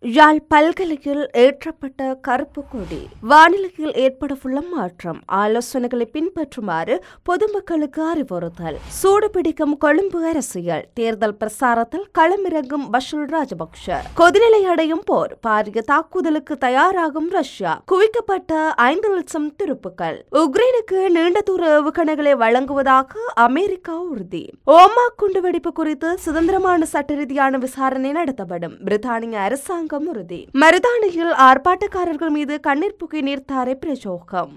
யாழ் பல்கலையில் ஏற்றப்பட்ட கருப்பு கொடி வானிலையில் ஏற்படவுள்ள மாற்றம் ஆலோசனைகளை பின்பற்றுமாறு பொதுமக்களுக்கு அறிவுறுத்தல் சூடுபிடிக்கும் கொழும்பு அரசியல் தேர்தல் பிரசாரத்தில் களமிறங்கும் பஷுல் ராஜபக்ஷ கொதிநிலை அடையும் போர் பாரிய தாக்குதலுக்கு தயாராகும் ரஷ்யா குவிக்கப்பட்ட ஐந்து லட்சம் துருப்புக்கள் உக்ரைனுக்கு நீண்ட தூர ஏவுகணைகளை வழங்குவதாக அமெரிக்கா உறுதி ஓமா குண்டுவெடிப்பு குறித்து சுதந்திரமான சட்ட ரீதியான விசாரணை நடத்தப்படும் பிரித்தானிய அரசாங்கம் உறுதி மருதானியில் ஆர்ப்பாட்டக்காரர்கள் மீது கண்ணீர் புகை நீர்த்தாரை பிரயோகம்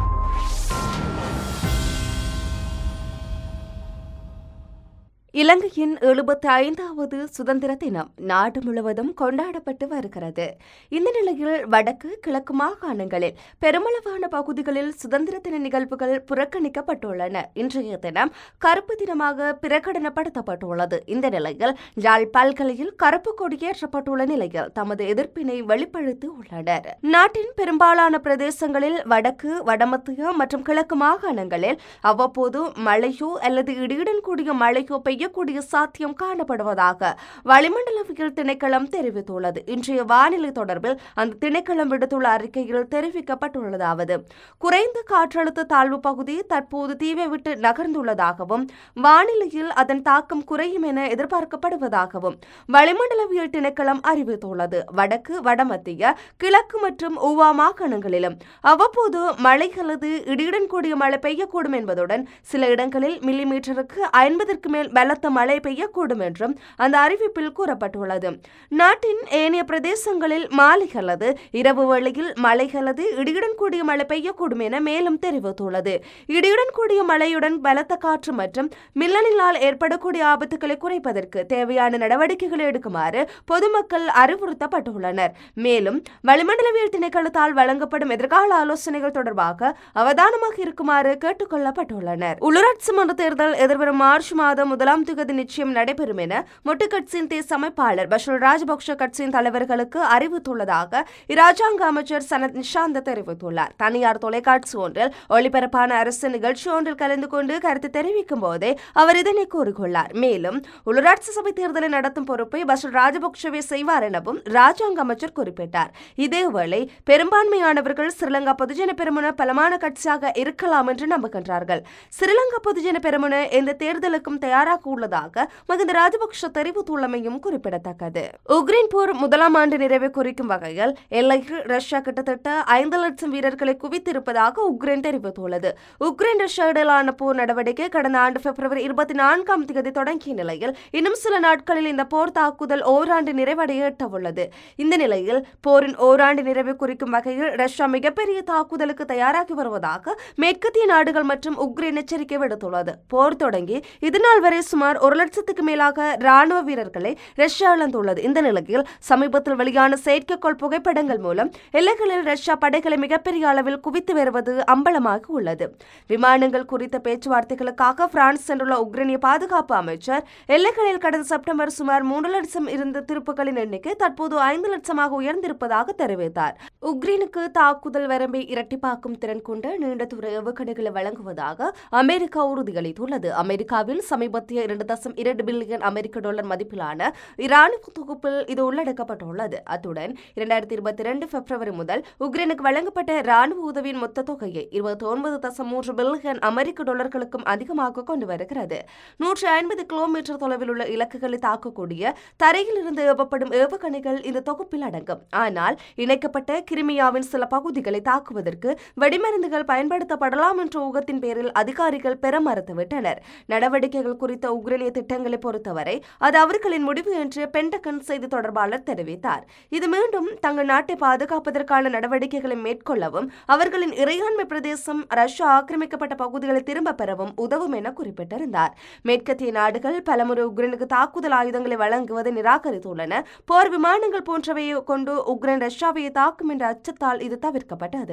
இலங்கையின் எழுபத்தி ஐந்தாவது சுதந்திர தினம் நாடு முழுவதும் கொண்டாடப்பட்டு வருகிறது இந்த நிலையில் வடக்கு கிழக்கு மாகாணங்களில் பெருமளவான பகுதிகளில் சுதந்திர தின நிகழ்வுகள் புறக்கணிக்கப்பட்டுள்ளன இன்றைய தினம் கருப்பு தினமாக பிரகடனப்படுத்தப்பட்டுள்ளது இந்த நிலையில் யாழ் பல்கலையில் கருப்பு கொடியேற்றப்பட்டுள்ள நிலையில் தமது எதிர்ப்பினை வெளிப்படுத்தி உள்ளனர் நாட்டின் பெரும்பாலான பிரதேசங்களில் வடக்கு வடமத்திய மற்றும் கிழக்கு மாகாணங்களில் அவ்வப்போது மழையோ அல்லது இடியுடன் கூடிய மழையோ பெய்யக்கூடிய சாத்தியம் காணப்படுவதாக வளிமண்டலவியல் திணைக்களம் தெரிவித்துள்ளது இன்றைய வானிலை தொடர்பில் அந்த திணைக்களம் விடுத்துள்ள அறிக்கையில் தெரிவிக்கப்பட்டுள்ளதாவது குறைந்த காற்றழுத்த தாழ்வு பகுதி தற்போது தீவை விட்டு நகர்ந்துள்ளதாகவும் வானிலையில் அதன் தாக்கம் குறையும் என எதிர்பார்க்கப்படுவதாகவும் வளிமண்டலவியல் திணைக்களம் அறிவித்துள்ளது வடக்கு வடமத்திய கிழக்கு மற்றும் ஊவா மாகாணங்களிலும் அவ்வப்போது மழை அல்லது இடியுடன் கூடிய மழை பெய்யக்கூடும் என்பதுடன் சில இடங்களில் மில்லிமீட்டருக்கு ஐம்பதற்கு மேல் பலத்த மழை பெய்யக்கூடும் என்றும் அந்த அறிவிப்பில் கூறப்பட்டுள்ளது நாட்டின் ஏனைய பிரதேசங்களில் மாலை அல்லது இரவு வேளையில் மழை அல்லது இடியுடன் கூடிய மழை பெய்யக்கூடும் என மேலும் தெரிவித்துள்ளது இடியுடன் கூடிய மழையுடன் பலத்த காற்று மற்றும் மில்லனினால் ஏற்படக்கூடிய ஆபத்துக்களை குறைப்பதற்கு தேவையான நடவடிக்கைகளை எடுக்குமாறு பொதுமக்கள் அறிவுறுத்தப்பட்டுள்ளனர் மேலும் வளிமண்டலவியல் திணைக்களத்தால் வழங்கப்படும் எதிர்கால ஆலோசனைகள் தொடர்பாக அவதானமாக இருக்குமாறு கேட்டுக் கொள்ளப்பட்டுள்ளனர் உள்ளூராட்சி மன்ற தேர்தல் எதிர்வரும் மார்ச் மாதம் முதலாம் திகதி நிச்சயம் நடைபெறும் என மொட்டு கட்சியின் தேசிய அமைப்பாளர் பஷுல் ராஜபக்ஷ கட்சியின் தலைவர்களுக்கு அறிவித்துள்ளதாக இராஜாங்க அமைச்சர் சனத் நிஷாந்த தெரிவித்துள்ளார் தனியார் தொலைக்காட்சி ஒன்றில் ஒளிபரப்பான அரசு நிகழ்ச்சி ஒன்றில் கலந்து கொண்டு கருத்து தெரிவிக்கும் போதே அவர் இதனை கூறியுள்ளார் மேலும் உள்ளூராட்சி சபை தேர்தலை நடத்தும் பொறுப்பை பஷுல் ராஜபக்ஷவே செய்வார் எனவும் ராஜாங்க அமைச்சர் குறிப்பிட்டார் இதேவேளை பெரும்பான்மையானவர்கள் ஸ்ரீலங்கா பொதுஜன பெருமுன பலமான கட்சியாக இருக்கலாம் என்று நம்புகின்றார்கள் ஸ்ரீலங்கா பொதுஜன பெருமுன இந்த தேர்தலுக்கும் தயாராக உள்ளதாக மகிந்த ராஜபக்ஷ தெரிவித்துள்ளமையும் குறிப்பிடத்தக்கது உக்ரைன் போர் முதலாம் ஆண்டு நிறைவை குறிக்கும் வகையில் எல்லையில் ரஷ்யா கிட்டத்தட்ட ஐந்து லட்சம் வீரர்களை குவித்திருப்பதாக உக்ரைன் தெரிவித்துள்ளது உக்ரைன் ரஷ்யா இடையிலான போர் நடவடிக்கை கடந்த ஆண்டு பிப்ரவரி இருபத்தி நான்காம் தேதி தொடங்கிய நிலையில் இன்னும் சில நாட்களில் இந்த போர் தாக்குதல் ஓராண்டு நிறைவடைய எட்டவுள்ளது இந்த நிலையில் போரின் ஓராண்டு நிறைவை குறிக்கும் வகையில் ரஷ்யா மிகப்பெரிய தாக்குதலுக்கு தயாராகி வருவதாக மேற்கத்திய நாடுகள் மற்றும் உக்ரைன் எச்சரிக்கை விடுத்துள்ளது போர் தொடங்கி இதுநாள் வரை சுமார் ஒரு லட்சத்துக்கு மேலாக ராணுவ வீரர்களை ரஷ்யா இழந்துள்ளது இந்த நிலையில் சமீபத்தில் வெளியான செயற்கைக்கோள் புகைப்படங்கள் மூலம் எல்லைகளில் ரஷ்யா படைகளை மிகப்பெரிய அளவில் குவித்து வருவது அம்பலமாக உள்ளது விமானங்கள் குறித்த பேச்சுவார்த்தைகளுக்காக பிரான்ஸ் சென்றுள்ள உக்ரைனிய பாதுகாப்பு அமைச்சர் எல்லைகளில் கடந்த செப்டம்பர் சுமார் மூன்று லட்சம் இருந்த திருப்புகளின் எண்ணிக்கை தற்போது ஐந்து லட்சமாக உயர்ந்திருப்பதாக தெரிவித்தார் உக்ரைனுக்கு தாக்குதல் வரம்பை இரட்டிப்பாக்கும் திறன் கொண்ட நீண்ட தூர ஏவுகணைகளை வழங்குவதாக அமெரிக்கா உறுதியளித்துள்ளது அமெரிக்காவில் சமீபத்திய இரண்டு தசம் இரண்டு பில்லியன் அமெரிக்க டாலர் மதிப்பிலான இராணுவ தொகுப்பில் இது உள்ளடக்கப்பட்டுள்ளது அத்துடன் இரண்டாயிரத்தி இருபத்தி இரண்டு பிப்ரவரி முதல் உக்ரைனுக்கு வழங்கப்பட்ட ராணுவ உதவியின் மொத்த தொகையை இருபத்தி ஒன்பது தசம் மூன்று பில்லியன் அமெரிக்க டாலர்களுக்கும் அதிகமாக கொண்டு வருகிறது நூற்றி ஐம்பது கிலோமீட்டர் தொலைவில் உள்ள இலக்குகளை தாக்கக்கூடிய தரையில் இருந்து ஏவப்படும் ஏவுகணைகள் இந்த தொகுப்பில் அடங்கும் ஆனால் இணைக்கப்பட்ட கிரிமியாவின் சில பகுதிகளை தாக்குவதற்கு வெடிமருந்துகள் பயன்படுத்தப்படலாம் என்ற ஊகத்தின் பேரில் அதிகாரிகள் பெற மறுத்துவிட்டனர் நடவடிக்கைகள் குறித்த உக்ரைனிய திட்டங்களை பொறுத்தவரை அது அவர்களின் முடிவு என்று பென்டகன் செய்தி தொடர்பாளர் தெரிவித்தார் இது மீண்டும் தங்கள் நாட்டை பாதுகாப்பதற்கான நடவடிக்கைகளை மேற்கொள்ளவும் அவர்களின் இறையாண்மை பிரதேசம் ரஷ்யா ஆக்கிரமிக்கப்பட்ட பகுதிகளை திரும்பப் பெறவும் உதவும் என குறிப்பிட்டிருந்தார் மேற்கத்திய நாடுகள் பலமுறை உக்ரைனுக்கு தாக்குதல் ஆயுதங்களை வழங்குவதை நிராகரித்துள்ளன போர் விமானங்கள் போன்றவையை கொண்டு உக்ரைன் ரஷ்யாவை தாக்கும் என்ற அச்சத்தால் இது தவிர்க்கப்பட்டது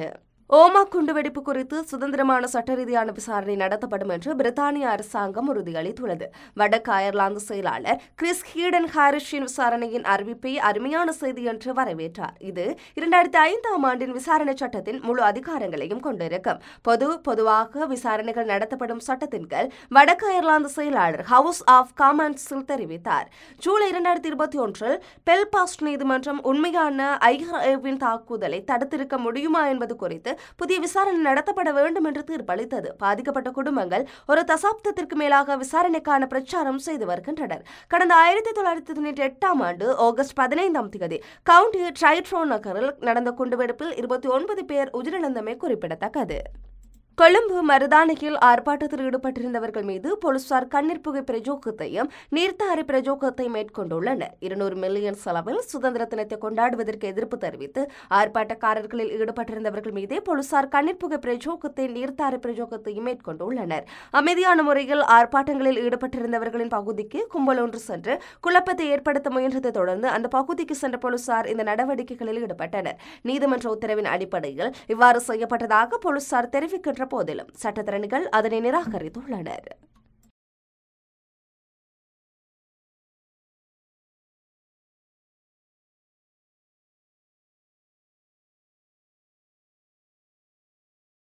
ஓமா குண்டுவெடிப்பு குறித்து சுதந்திரமான சட்ட ரீதியான விசாரணை நடத்தப்படும் என்று பிரித்தானிய அரசாங்கம் உறுதியளித்துள்ளது வடக்கு அயர்லாந்து செயலாளர் கிறிஸ் ஹீடன் ஹாரிஷின் விசாரணையின் அறிவிப்பை அருமையான செய்தி என்று வரவேற்றார் இது இரண்டாயிரத்தி ஐந்தாம் ஆண்டின் விசாரணை சட்டத்தின் முழு அதிகாரங்களையும் கொண்டிருக்கும் பொது பொதுவாக விசாரணைகள் நடத்தப்படும் சட்டத்தின் கீழ் வடக்கு அயர்லாந்து செயலாளர் ஹவுஸ் ஆஃப் காமன்ஸில் தெரிவித்தார் ஜூலை இரண்டாயிரத்தி இருபத்தி ஒன்றில் பெல்பாஸ்ட் நீதிமன்றம் உண்மையான ஐஆர்ஏவின் தாக்குதலை தடுத்திருக்க முடியுமா என்பது குறித்து புதிய விசாரணை நடத்தப்பட வேண்டும் என்று தீர்ப்பளித்தது பாதிக்கப்பட்ட குடும்பங்கள் ஒரு தசாப்தத்திற்கு மேலாக விசாரணைக்கான பிரச்சாரம் செய்து வருகின்றனர் கடந்த ஆயிரத்தி தொள்ளாயிரத்தி தொண்ணூற்றி எட்டாம் ஆண்டு ஆகஸ்ட் பதினைந்தாம் தேதி கவுண்டி ட்ரைட்ரோ நகரில் நடந்த குண்டுவெடிப்பில் இருபத்தி ஒன்பது பேர் உயிரிழந்தமை குறிப்பிடத்தக்கது கொழும்பு மருதானையில் ஆர்ப்பாட்டத்தில் ஈடுபட்டிருந்தவர்கள் மீது போலீசார் கண்ணீர் புகை பிரஜோகத்தையும் நீர்த்தாரி பிரஜோகத்தையும் மேற்கொண்டுள்ளனர் இருநூறு மில்லியன் செலவில் சுதந்திர தினத்தை கொண்டாடுவதற்கு எதிர்ப்பு தெரிவித்து ஆர்ப்பாட்டக்காரர்களில் ஈடுபட்டிருந்தவர்கள் மீதே போலீசார் கண்ணீர் புகை பிரஜோகத்தை நீர்த்தாரி பிரஜோகத்தையும் மேற்கொண்டுள்ளனர் அமைதியான முறையில் ஆர்ப்பாட்டங்களில் ஈடுபட்டிருந்தவர்களின் பகுதிக்கு கும்பல் ஒன்று சென்று குழப்பத்தை ஏற்படுத்த முயன்றதை தொடர்ந்து அந்த பகுதிக்கு சென்ற போலீசார் இந்த நடவடிக்கைகளில் ஈடுபட்டனர் நீதிமன்ற உத்தரவின் அடிப்படையில் இவ்வாறு செய்யப்பட்டதாக போலீசார் தெரிவிக்கின்ற போதிலும் சட்டத்திறனிகள் அதனை நிராகரித்துள்ளனர்